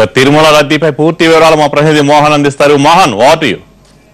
ఇక తిరుమల రద్దీపై పూర్తి వివరాలు మా ప్రతినిధి మోహన్ అందిస్తారు మోహన్ వాట్ యు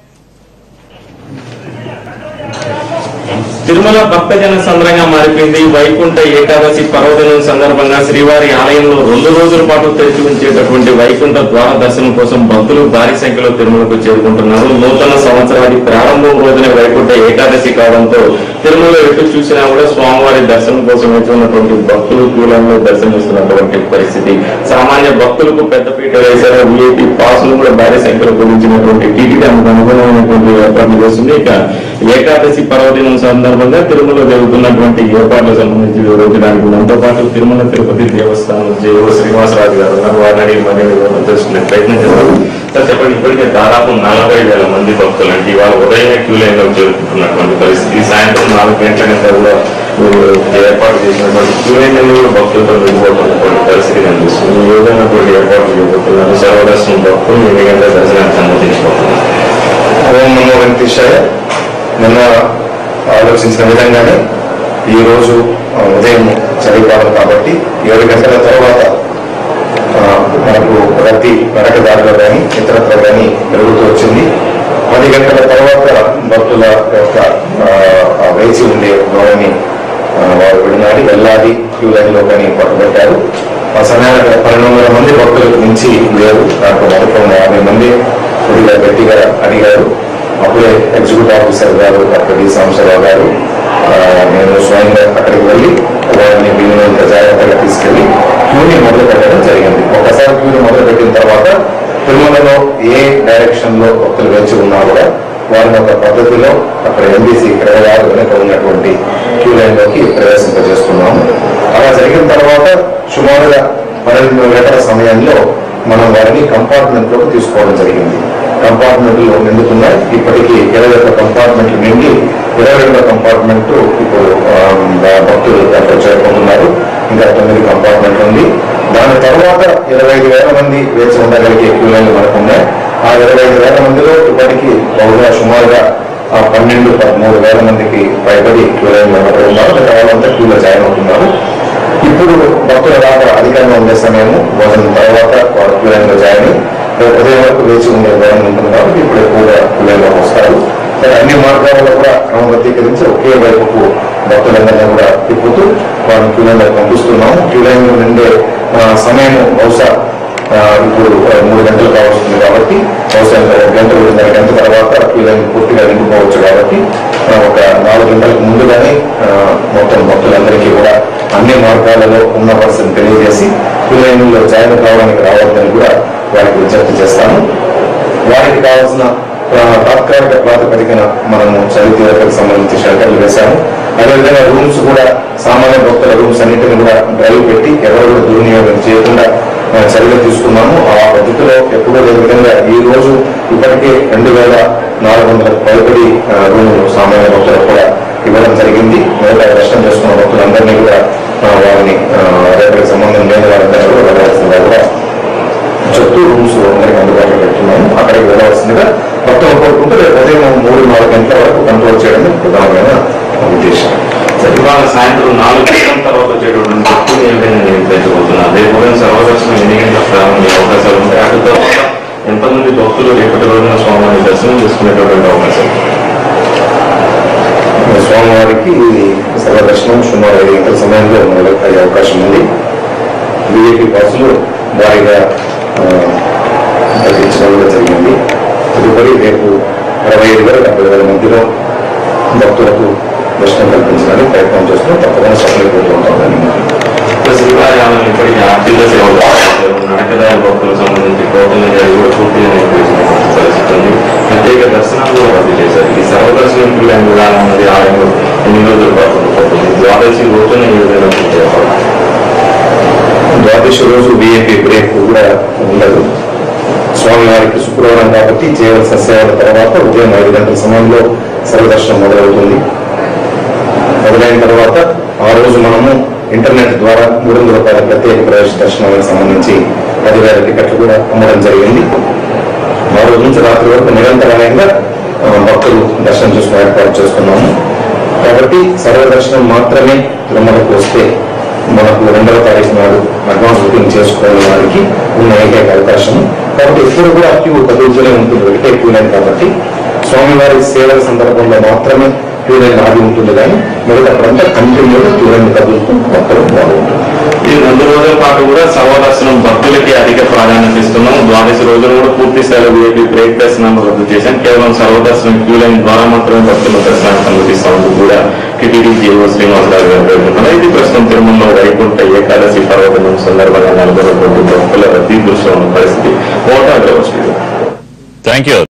తిరుమల భక్తజన సంద్రంగా మారిపోయింది వైకుంఠ ఏకాదశి పర్వదినం సందర్భంగా శ్రీవారి ఆలయంలో రెండు రోజుల పాటు తెరిచి ఉంచేటటువంటి వైకుంఠ ద్వార దర్శనం కోసం భక్తులు భారీ సంఖ్యలో తిరుమలకు చేరుకుంటున్నారు నూతన సంవత్సరాది ప్రారంభం రోజునే వైకుంఠ ఏకాదశి కావడంతో తిరుమల ఎటు చూసినా కూడా స్వామివారి దర్శనం కోసం వచ్చి ఉన్నటువంటి భక్తులు క్యూలైన్లో దర్శనమిస్తున్నటువంటి పరిస్థితి సామాన్య భక్తులకు పెద్దపీట వేశారు విఐపి పాసులు కూడా భారీ సంఖ్యలో పొందించినటువంటి టీటీడీ అందుకు అనుగుణమైనటువంటి ఏర్పాట్లు చేస్తుంది ఇక ఏకాదశి పర్వదినం సందర్భంగా తిరుమల జరుగుతున్నటువంటి ఏర్పాట్లకు సంబంధించి వివరించడానికి మనతో పాటు తిరుమల తిరుపతి దేవస్థానం జేఓ శ్రీనివాసరాజు గారు ఉన్నారు వారిని అడిగి మరి వివరణ తెలుసుకునే ప్రయత్నం చేస్తారు సార్ చెప్పండి ఇప్పటికే దాదాపు నలభై వేల మంది భక్తులు అంటే ఇవాళ ఉదయమే క్యూ లైన్ లో చేరుకుంటున్నటువంటి పరిస్థితి సాయంత్రం నాలుగు గంటల కంటే కూడా మీరు ఏర్పాటు చేసినటువంటి క్యూ లైన్ లో కూడా భక్తులతో వెళ్ళిపోతున్నటువంటి పరిస్థితి కనిపిస్తుంది ఈ విధమైనటువంటి ఏర్పాట్లు చేయబోతున్నారు సర్వదర్శనం భక్తులు ఎన్ని గంటల దర్శనానికి అనుమతించబోతున్నారు ఓం నమో వెంకటేశాయ నిన్న ఆలోచించిన విధంగానే ఈ రోజు ఆ, ఉదయం చలికాలం కాబట్టి ఏడు గంటల తర్వాత ఆ, మనకు రద్దీ నడకదారులు కానీ ఇతరత్ర కానీ పెరుగుతూ వచ్చింది పది గంటల తర్వాత భక్తుల యొక్క ఆ, ఆ వేచి ఉండే ధోరణి ఆ, వారు విడినాడి వెళ్ళాలి క్యూ లైన్ లో కానీ పట్టుబట్టారు ఆ సమయానికి పన్నెండు వందల మంది భక్తులకు మించి లేరు దాంట్లో మొదటి యాభై మంది కొద్దిగా గట్టిగా అడిగారు అప్పుడే ఎగ్జిక్యూటివ్ ఆఫీసర్ గారు డాక్టర్ డి సాంబశివరావు గారు ఆ, నేను స్వయంగా అక్కడికి వెళ్ళి వారిని వీళ్ళని జాగ్రత్తగా తీసుకెళ్లి క్యూని మొదలు పెట్టడం జరిగింది ఒకసారి క్యూని మొదలు పెట్టిన తర్వాత తిరుమలలో ఏ డైరెక్షన్ లో భక్తులు వేచి ఉన్నా కూడా వారిని ఒక పద్ధతిలో అక్కడ ఎంబీసీ ఇరవై ఆరు వెనుక ఉన్నటువంటి క్యూ లైన్ లోకి ప్రవేశింపజేస్తున్నాము అలా జరిగిన తర్వాత సుమారుగా పన్నెండు గంటల సమయంలో మనం వారిని కంపార్ట్మెంట్ లోకి తీసుకోవడం జరిగింది కంపార్ట్మెంట్లు నిండుతున్నాయి ఇప్పటికీ ఇరవై ఒక్క కంపార్ట్మెంట్లు నిండి ఇరవై రెండో కంపార్ట్మెంట్ ఇప్పుడు ఆ, భక్తులు దాంట్లో చేరుకుంటున్నారు ఇంకా తొమ్మిది కంపార్ట్మెంట్లు ఉంది దాని తర్వాత ఇరవై ఐదు వేల మంది వేచి ఉండగలిగే క్యూ లైన్లు మనకు ఉన్నాయి ఆ ఇరవై ఐదు వేల మందిలో ఇప్పటికీ బహుగా సుమారుగా ఆ పన్నెండు పదమూడు వేల మందికి పైబడి క్యూ లైన్లో అక్కడ ఉన్నారు మిగతా వాళ్ళంతా క్యూలో జాయిన్ అవుతున్నారు ఇప్పుడు భక్తుల రాక అధికంగా ఉండే సమయం భోజనం తర్వాత వారు క్యూ లైన్లో జాయిన్ అయ్యి రేపు ఉదయం వరకు వేచి ఉండే విధానం ఉంటుంది కాబట్టి ఇప్పుడు ఎక్కువగా క్యూ లైన్లోకి వస్తారు సరే అన్ని మార్గాలలో కూడా క్రమబద్ధీకరించి ఒకే వైపుకు భక్తులందరినీ కూడా తిప్పుతూ వారిని క్యూ లైన్లో పంపిస్తున్నాము క్యూ లైన్లో నిండే ఆ, సమయం బహుశా ఆ, ఇప్పుడు ఆ, మూడు గంటలు కావస్తుంది కాబట్టి బహుశా ఇంకా ఒక గంట రెండున్నర గంట తర్వాత క్యూ లైన్ పూర్తిగా నింపుకోవచ్చు కాబట్టి ఆ, ఒక నాలుగు గంటలకు ముందుగానే ఆ, మొత్తం భక్తులందరికీ కూడా అన్ని మార్గాలలో ఉన్న పరిస్థితిని తెలియజేసి క్యూ లైన్లో జాయిన్ కావడానికి రావద్దని కూడా వారికి విజ్ఞప్తి చేస్తాను వారికి కావాల్సిన ఆ, తాత్కాలిక ప్రాతిపదికన మనము చరిత్రకు సంబంధించి షెల్టర్లు వేశాము అదేవిధంగా రూమ్స్ కూడా సామాన్య భక్తుల రూమ్స్ అన్నింటిని కూడా డ్రైవ్ పెట్టి ఎవరు కూడా దుర్వినియోగం చేయకుండా ఆ, చర్యలు తీసుకున్నాము ఆ పద్ధతిలో ఎప్పుడూ లేని విధంగా ఈ రోజు ఇప్పటికే రెండు వేల నాలుగు వందలకు పైబడి ఆ, రూములు సామాన్య భక్తులకు కూడా ఇవ్వడం జరిగింది మిగతా దర్శనం చేసుకున్న భక్తులందరినీ కూడా ఆ, వారిని ఆ, రేపటికి సంబంధం లేని వారందరూ కూడా వెళ్ళవలసిందిగా కూడా చెప్తూ రూమ్స్ అందరికి అందుబాటులో పెట్టున్నాము అక్కడికి వెళ్ళవలసిందిగా భక్తులు కోరుకుంటూ రేపు ఉదయం మూడు నాలుగు గంటల వరకు కంట్రోల్ చేయడం ప్రధానమైన ఉద్దేశం సరే, ఇవాళ సాయంత్రం నాలుగు గంటల తర్వాత వచ్చేటువంటి భక్తులు ఏ విధంగా నిర్వహించబోతున్నారు రేపు ఉదయం సర్వదర్శనం ఎన్ని గంటలకు ప్రారంభమయ్యే అవకాశాలు ఉంటాయి అటు తర్వాత ఎంతమంది భక్తులు రేపటి రోజున స్వామివారి దర్శనం చేసుకునేటటువంటి అవకాశం ఉంది? స్వామివారికి ఇది సర్వదర్శనం సుమారు ఐదు గంటల సమయంలో మొదలు అయ్యే అవకాశం ఉంది బీజేపీ బస్సులు భారీగా ఆ, తగ్గించడం కూడా జరిగింది తదుపరి రేపు అరవై ఐదు వేల డెబ్బై వేల మధ్యలో భక్తులకు దర్శనం కల్పించడానికి ప్రయత్నం చేస్తున్నాం తప్పకుండా సఫలీకృతం ఉంటామని ఇప్పుడు శ్రీవారి ఆలయం ఇప్పటికీ ఆర్థిక సేవలు నడకదాయ భక్తులకు సంబంధించి టోకెన్ అనేది కూడా పూర్తిగా నిర్వహించినటువంటి పరిస్థితి ఉంది ప్రత్యేక దర్శనాలు కూడా రద్దు చేశారు ఈ సర్వదర్శనం క్రీడా విధానం అనేది ఆలయంలో ఎన్ని రోజుల పాటు ఉంటుంది ద్వాదశి రోజున ఈ విధంగా పూర్తి చేయాలి ద్వాదశి రోజు బీఏపీ బ్రేక్ కూడా ఉండదు స్వామివారికి శుక్రవారం కాబట్టి చేయవలసిన సేవల తర్వాత ఉదయం ఐదు గంటల సమయంలో సర్వదర్శనం మొదలవుతుంది మొదలైన తర్వాత ఆ రోజు మనము ఇంటర్నెట్ ద్వారా మూడు వందల రూపాయల ప్రత్యేక ప్రవేశ దర్శనాలకు సంబంధించి పదివేల టికెట్లు కూడా అమ్మడం జరిగింది ఆ రోజు నుంచి రాత్రి వరకు నిరంతరంగా ఆ, భక్తులు దర్శనం చేసుకుని ఏర్పాటు చేస్తున్నాము కాబట్టి సర్వదర్శనం మాత్రమే తిరుమలకు వస్తే మనకు రెండవ తారీఖు నాడు అడ్వాన్స్ బుకింగ్ చేసుకోవడం వారికి ఉన్న ఏకైక అవకాశం కాబట్టి ఎప్పుడు కూడా క్యూ కదులుతూనే ఉంటుంది ఒకటే క్యూ లైన్ కాబట్టి స్వామివారి సేవల సందర్భంలో మాత్రమే క్యూ లైన్ ఆగి ఉంటుంది కానీ మిగతా కంటిన్యూగా క్యూ లైన్ కదులుతూ భక్తులు బాగుంటుంది ఈ రెండు రోజుల పాటు కూడా సర్వదర్శనం భక్తులకి అధిక ప్రాధాన్యత ఇస్తున్నాం ద్వాదశ రోజులు కూడా పూర్తి స్థాయిలో వీఐపీ బ్రేక్ దర్శనం రద్దు చేశాం కేవలం సర్వదర్శనం క్యూ లైన్ ద్వారా మాత్రమే భక్తుల దర్శనాన్ని అనుమతిస్తామని కూడా టిటిడి జేఓ శ్రీనివాసరావు గారు పేర్కొన్నారు ఇది ప్రస్తుతం తిరుమలలో వైకుంఠ ఏకాదశి పర్వదినం సందర్భంగా నెలకొన్నటువంటి భక్తుల రద్దీ దృశ్యం ఉన్న పరిస్థితి ఓటా స్టూడియో థ్యాంక్ యూ